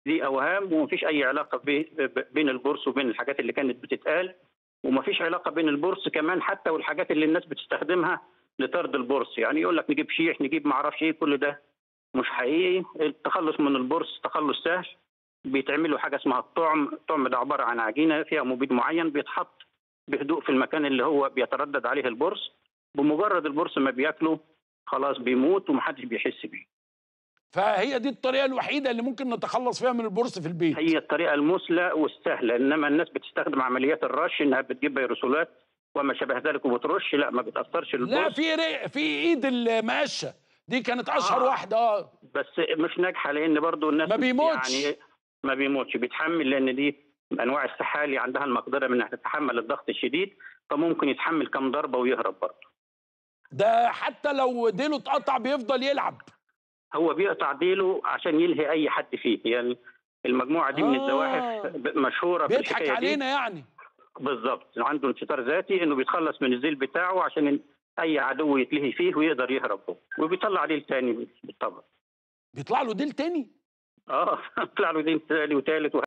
دي اوهام ومفيش اي علاقه بي- ب- بين البورس وبين الحاجات اللي كانت بتتقال ومفيش علاقه بين البورس كمان حتى والحاجات اللي الناس بتستخدمها لطرد البورس يعني يقول لك نجيب شيح نجيب ما اعرفش ايه كل ده مش حقيقي التخلص من البورس تخلص سهل بيتعمل له حاجه اسمها الطعم الطعم ده عباره عن عجينه فيها مبيد معين بيتحط بهدوء في المكان اللي هو بيتردد عليه البورس بمجرد البورس ما بياكله خلاص بيموت ومحدش بيحس بيه فهي دي الطريقه الوحيده اللي ممكن نتخلص فيها من البورس في البيت هي الطريقه المثلى والسهله انما الناس بتستخدم عمليات الرش انها بتجيب فيروسولات وما شابه ذلك وبترش لا ما بتاثرش لا البورس في ري... في ايد المقشه دي كانت اشهر آه. واحده اه بس مش ناجحه لان برضو الناس ما بيموتش. يعني ما بيموتش بيتحمل لان دي انواع السحالي عندها المقدره من انها تتحمل الضغط الشديد فممكن يتحمل كم ضربه ويهرب برضه ده حتى لو ديله اتقطع بيفضل يلعب هو بيقطع ديله عشان يلهي اي حد فيه يعني المجموعه دي من آه. الزواحف ب- مشهوره في بيضحك الحكايه دي علينا يعني بالظبط عنده انشطار ذاتي انه بيتخلص من الذيل بتاعه عشان اي عدو يتلهي فيه ويقدر يهرب هو. وبيطلع ديل تاني بالطبع بيطلع له ديل تاني اه طلع له ديل تاني وتالت